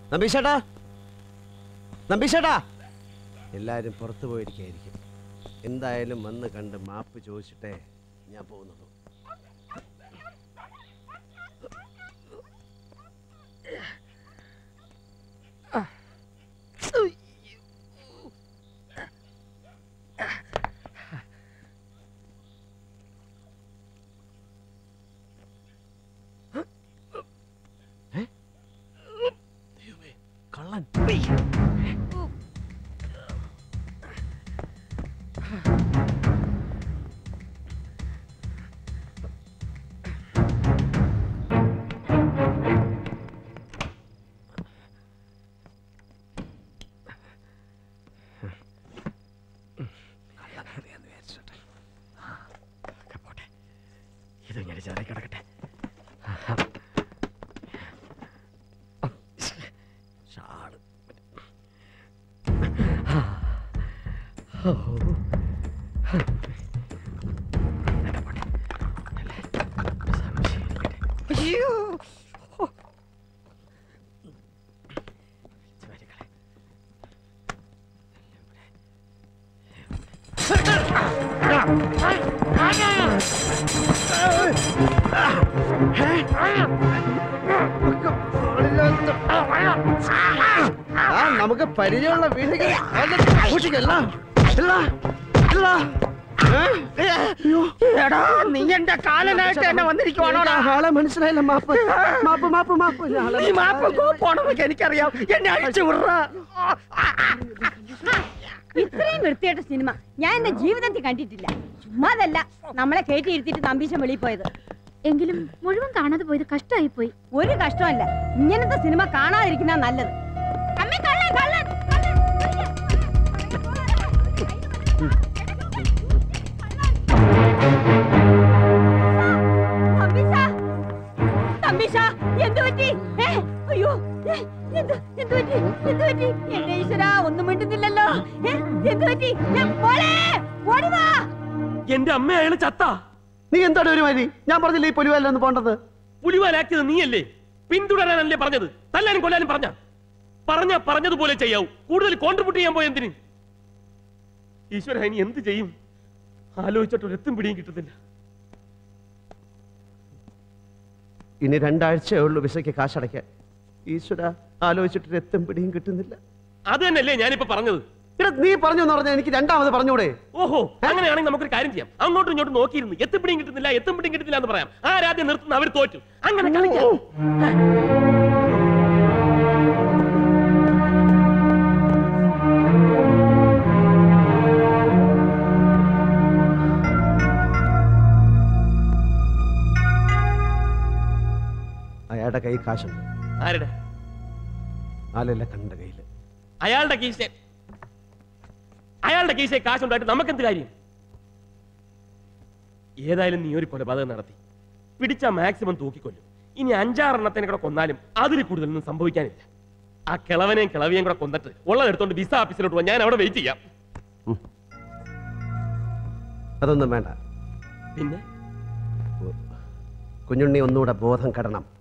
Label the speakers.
Speaker 1: നമ്പീശേട്ടാ നമ്പീശേട്ടാ എല്ലാരും പുറത്തു പോയിരിക്കായിരിക്കും എന്തായാലും വന്ന് കണ്ട് മാപ്പ് ചോദിച്ചിട്ടേ ഞാൻ പോകുന്നുള്ളൂ കള്ളൻ ഇത് ഞാൻ ചെറിയ കിടക്കട്ടെ ഷാള് അയ്യോ ആ നമുക്ക് പരിചയമുള്ള വീട്ടിൽ സൂക്ഷിക്കല്ല
Speaker 2: എടാ നീ എന്റെ കാലനായിട്ട് എന്നെ വന്നിരിക്കുവാണോടാ
Speaker 1: ആളെ മനസ്സിലായില്ല മാപ്പ് മാപ്പ് മാപ്പ് മാപ്പ് ആളെ-
Speaker 2: നീ മാപ്പം പോണെന്നൊക്കെ എനിക്കറിയാം എന്നെ അഴിച്ചു വിടറ
Speaker 3: ഇത്രയും വൃത്തിയായിട്ട സിനിമ ഞാൻ എന്റെ ജീവിതത്തിൽ കണ്ടിട്ടില്ല ചുമ്മാതല്ല നമ്മളെ കയറ്റി ഇരുത്തിട്ട് നമ്പീശം വെളിയിൽ പോയത്
Speaker 4: എങ്കിലും മുഴുവൻ കാണാതെ പോയത് കഷ്ടമായി പോയി
Speaker 3: ഒരു കഷ്ടമല്ല ഇങ്ങനത്തെ സിനിമ കാണാതിരിക്കുന്ന നല്ലത് അമ്മേ, കള്ളൻ, കള്ളൻ, കള്ളൻ, തമ്പീശ, തമ്പീശ, എന്ത് പറ്റി? ഏ, അയ്യോ, ഏ, എന്ത്, എന്ത് പറ്റി? എന്ത് പറ്റി? എന്റെ ഈശ്വരാ, ഒന്നും മിണ്ടുന്നില്ലല്ലോ ഏ, എന്ത് പറ്റി? ഏ, മോളെ, ഓടി വാ.
Speaker 5: എന്റെ അമ്മ അയാള് ചത്ത
Speaker 1: നീ എന്താണ് ഒരു മതി ഞാൻ പറഞ്ഞില്ല ഈ പുലിവല്ലെന്ന് പോണ്ടത്
Speaker 5: പുലിവാലാക്കിയത് നീയല്ലേ പിന്തുടരാനല്ലേ പറഞ്ഞത് തല്ലാനും കൊല്ലാനും പറഞ്ഞ പറഞ്ഞ പറഞ്ഞതുപോലെ ചെയ്യാവൂ കൂടുതൽ കോൺട്രിബ്യൂട്ട് ചെയ്യാൻ പോയ എന്തിന് ഈശ്വര ഇനി എന്ത് ചെയ്യും ആലോചിച്ചിട്ട് ഒരെത്തും പിടിയും കിട്ടുന്നില്ല
Speaker 1: ഇനി രണ്ടാഴ്ചയേ ഉള്ളൂ വിസയ്ക്ക് കാശടയ്ക്കാൻ ഈശ്വര ആലോചിച്ചിട്ട് എത്തും പിടിയും കിട്ടുന്നില്ല
Speaker 5: അത് തന്നെയല്ലേ ഞാനിപ്പോ പറഞ്ഞത്
Speaker 1: എടാ നീ പറഞ്ഞു എന്ന് പറഞ്ഞാൽ എനിക്ക് രണ്ടാമത് പറഞ്ഞൂടെ
Speaker 5: ഓഹോ അങ്ങനെയാണെങ്കിൽ നമുക്കൊരു കാര്യം ചെയ്യാം അങ്ങോട്ടും ഇങ്ങോട്ടും നോക്കിയിരുന്നു എത്തും പിടിയും കിട്ടുന്നില്ല എത്തും പിടിയും കിട്ടുന്നില്ല എന്ന് പറയാം ആരാദ്യം നിർത്തുന്ന അവർ തോറ്റു അങ്ങനെ കളിക്കാം
Speaker 1: അയാളുടെ കൈ കാശുണ്ട്
Speaker 5: ആരുടെ
Speaker 1: ആലല്ല കണ്ട കയ്യിൽ
Speaker 5: അയാളുടെ കീശ അയാളുടെ കീശയെ കാശുണ്ടായിട്ട് നമുക്കെന്ത് കാര്യം ഏതായാലും നീ ഒരു കൊലപാതകം നടത്തി പിടിച്ച മാക്സിമം തൂക്കിക്കൊല്ലും ഇനി അഞ്ചാറെണ്ണത്തിനെ കൂടെ കൊന്നാലും അതിൽ കൂടുതലൊന്നും സംഭവിക്കാനില്ല ആ കിളവനെയും കിളവിയെയും കൂടെ കൊന്നിട്ട് ഉള്ളതെടുത്തോണ്ട് വിസ ഓഫീസിലോട്ട് പോവാൻ ഞാൻ അവിടെ വെയിറ്റ് ചെയ്യാം
Speaker 1: അതൊന്നും വേണ്ട
Speaker 5: പിന്നെ
Speaker 1: കുഞ്ഞുണ്ണി ഒന്നുകൂടെ ബോധം കെടണം